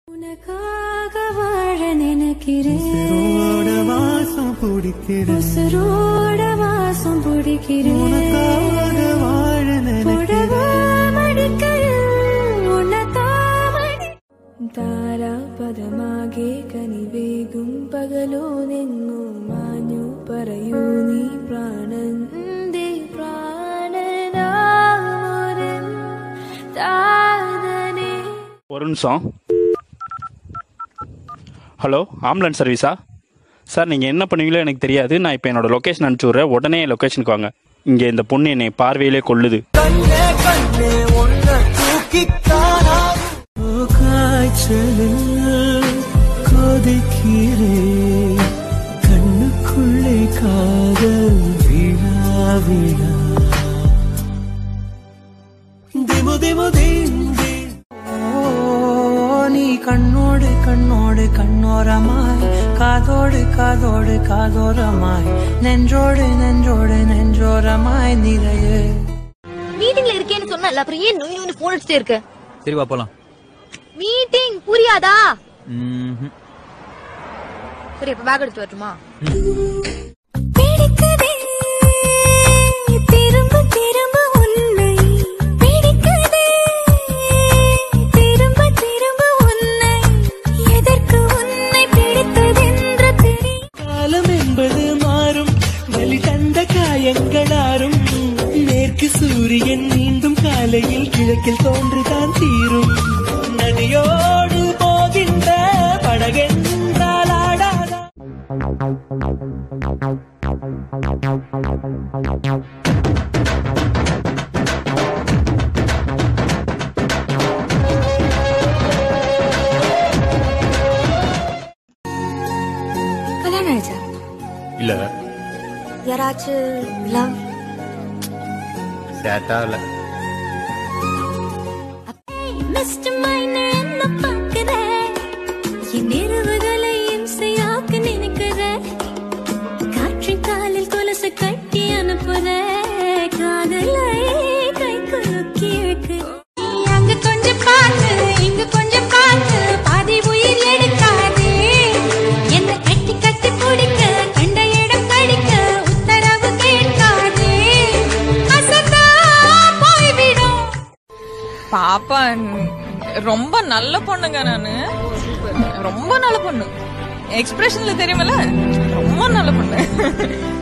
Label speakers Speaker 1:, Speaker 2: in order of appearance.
Speaker 1: உனக்காக வாழ நினைக்கிறேன்
Speaker 2: உன்னோட வாசம் பிடிக்கிறேன்
Speaker 1: உசுரோட வாசம் பிடிக்கிறேன்
Speaker 2: உனக்காக வாழ
Speaker 1: புடவ
Speaker 2: நினைக்கிறேன்
Speaker 1: மடிக்கையில் உன்னதாமடி താരാപദമാകെ കനിവേകും പകലോ നിന്നു മാഞ്ഞു പറയൂ നീ പ്രാണന്റെ പ്രാണനാമോരൻ താതനേ
Speaker 3: ஒரு நிமிஷம் ஹலோ ஆம்புலன்ஸ் சர்வீஸா சார் நீங்கள் என்ன பண்ணுவீங்களோ எனக்கு தெரியாது நான் இப்போ என்னோட லொக்கேஷன் அனுப்பிச்சி விட்றேன் உடனே என் லொக்கேஷனுக்கு வாங்க இங்கே இந்த பொண்ணு என்னை பார்வையிலே கொல்லுது
Speaker 2: கண்ணே கண்ணே ஒன்ன தூக்கித்தானா ஓ காய்ச்சலில் கொதிக்கிறேன் கண்ணுக்குள்ளே காதல் விழா விழா திமு திமு தீம் தீம். ஓ, நீ கண்ணோடு கண்ணோடு கண்ணோரமாய் காதோடு காதோடு காதோரமாய் நெஞ்சோடு நெஞ்சோடு நெஞ்சோரமாய் நிறைய
Speaker 4: மீட்டிங்ல இருக்கேன்னு சொன்னல அப்புறம் ஏன் நொய் நொய்னு போன் அடிச்சிட்டே இருக்க
Speaker 5: சரி வா போலாம்
Speaker 4: மீட்டிங் புரியாதா
Speaker 5: ம்ஹும்.
Speaker 4: சரி அப்ப பேக் எடுத்து வரட்டுமா
Speaker 1: பிடிக்குதே திரும்ப திரும்ப உன்னை பிடிக்குதே திரும்ப திரும்ப உன்னை எதற்கு உன்னை பிடித்ததென்று தெரியும்
Speaker 2: காலம் என்பது மாறும் வலி தந்த காயங்களாரும் மேற்கு சூரியன் மீண்டும் காலையில் கிழக்கில் தோன்றுதான் தீரும் நதியோடு போகின்ற படகென்றால் ஆடாதா
Speaker 4: கல்யாணம் ஆயிடுச்சா
Speaker 5: இல்ல
Speaker 4: யாராச்சும் லவ்
Speaker 5: சேட்டா இல்ல
Speaker 1: மிஸ்டர் மைனர் என்ன பார்க்கிற என் இரவுகளை இம்சையாக்க நினைக்கிற காற்றின் காலில் கொலுசு கட்டி அனுப்புற காதலை கை குலுக்கி இருக்கு அங்க கொஞ்சம் பார்த்து இங்க கொஞ்சம் பார்த்து பாதி உயிர் எடுக்காதே என்ன கட்டி கட்டி பிடிக்க கண்ட இடம் கடிக்க உத்தரவு கேட்காதே அசத்தா போய்விடும்
Speaker 6: பாப்பா ந- ரொம்ப நல்ல பொண்ணுங்க நானு ரொம்ப நல்ல பொண்ணு எக்ஸ்பிரஷன்ல தெரியுமல ரொம்ப நல்ல பொண்ணு